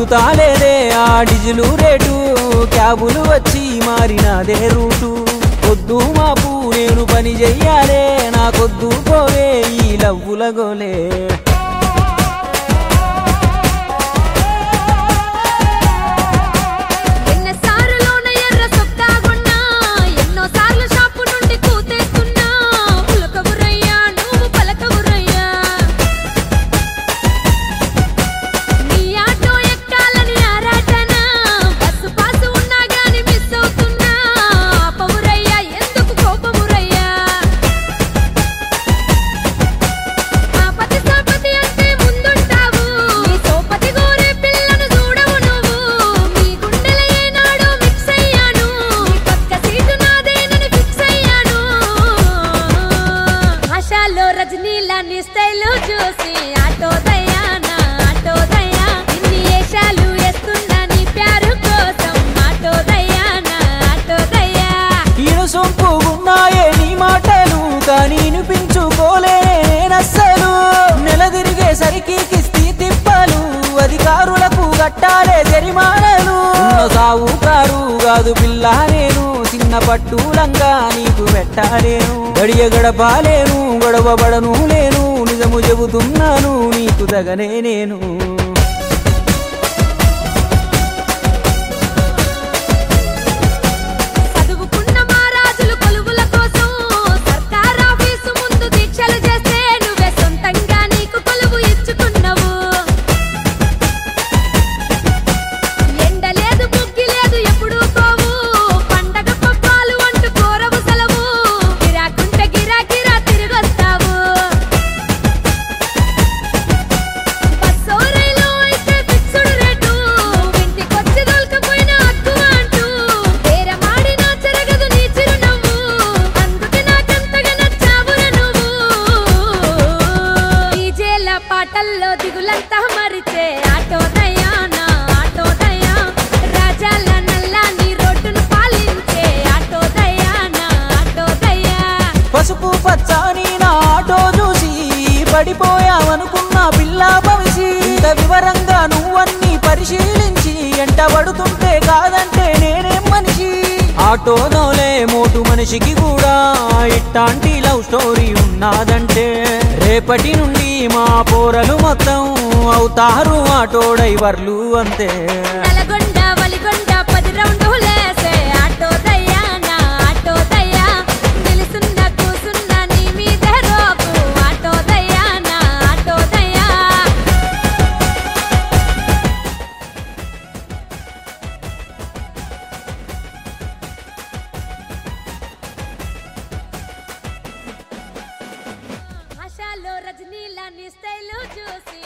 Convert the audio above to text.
తగ్గుతాలేదే ఆ డిజిలు రేటు క్యాబులు వచ్చి మారినదే రూటు పొద్దు మాపు నేను పని చెయ్యాలే నాకొద్దు పోవే ఈ లవ్వుల గోలే ఎన్నసార్లులోన ఎర్ర సొక్కాగున్నా, ఎన్నోసార్లు షాపు నుండి కూతేస్తున్నా. పులకవురయ్యా, నువ్వు పలకవురయ్యా. నీ ఆటో ఎక్కాలని ఆరాటన, బస్సు పాసు ఉన్నా గాని మిస్ అవుతున్నా. ఆపవురయ్యా, ఎందుకు కోపమురయ్యా? ఆపతి సాపతి అంటే ముందుంటావు నీ సోపతి గోరే పిల్లను చూడవు నువ్వు మీ గుండెల ఏనాడో మిక్స్ అయ్యాను నీ పక్క సీటు నాదేనని ఫిక్స్ అయ్యాను ఆశాలో రజనీలా నీ స్టైల్ చూసి ఆటో దయ్యా నా ఆటో దయ్యా ఇన్ని ఏషాలు వేస్తున్నా నీ ప్యారు కోసం ఆటో దయ్యా నా ఆటో దయ్యా ఈను సొంపుగున్నాయే నీ మాటలు కానీ వినిపించుకోలే నేనస్సలు నెల తిరిగేసరికి కిస్తీ తిప్పలు అధికారులకు కట్టాలే జరిమానాలు ఉన్న సావు కారు కాదు పిల్ల నేను చిన్న పట్టులంగా నీకు పెట్టాలేను గడియ గడపాలేను గొడవబడను లేను నిజము చెబుతున్నాను నీకు తగనే నేను చదువుకున్న మహారాజులు కొలువుల కోసం సర్కార్ ఆఫీసు ముందు దీక్షలు చేస్తే నువ్వే సొంతంగా నీకు కొలువు ఇచ్చుకున్నావు ఎండ లేదు ముగ్గి లేదు ఎప్పుడు పోవు పండగ పప్పాలు అంటూ కోరవు సెలవు గిరాకుంటే గిరా గిరా తిరిగొస్తావు బస్సో రైలు అయితే ఫిక్స్డ్ రేటు ఇంటికొచ్చి దొలకపోయినా అక్కువ అంటూ బేరమాడినా చెరగదు నీ చిరునవ్వు అందుకే నాకెంతగా నచ్చావురా నువ్వు డీజేల పాటల్లో దిగులంతా మరిచే ఆటో దయా నా ఆటో దయా రాజాల నల్లాని రోడ్డును పాలించే ఆటో దయా నా ఆటో దయా పసుపు పచ్చని నా ఆటో చూసి పడిపోయావనుకున్న పిల్ల భవిసి ఇంత వివరంగా నువ్వన్నీ పరిశీలించి ఎంట పడుతుంటే కాదంటే నేనేం మనిషి ఆటోలోలే మోటు మనిషికి కూడా ఇట్లాంటి లవ్ స్టోరీ ఉన్నాదంటే రేపటి నుండి మా పోరలు మొత్తం అవుతారు ఆటో డ్రైవర్లు అంతే నల్గొండ వలిగొండ పది రౌండు లేసే ఆటో దయ్యా నా ఆటో దయ్యా నిలుసున్న కూసున్న నీ మీద రోకు ఆటో దయ్యా నా ఆటో దయ్యా ఆశాలో రజనీలా నీ స్టైల్ చూసి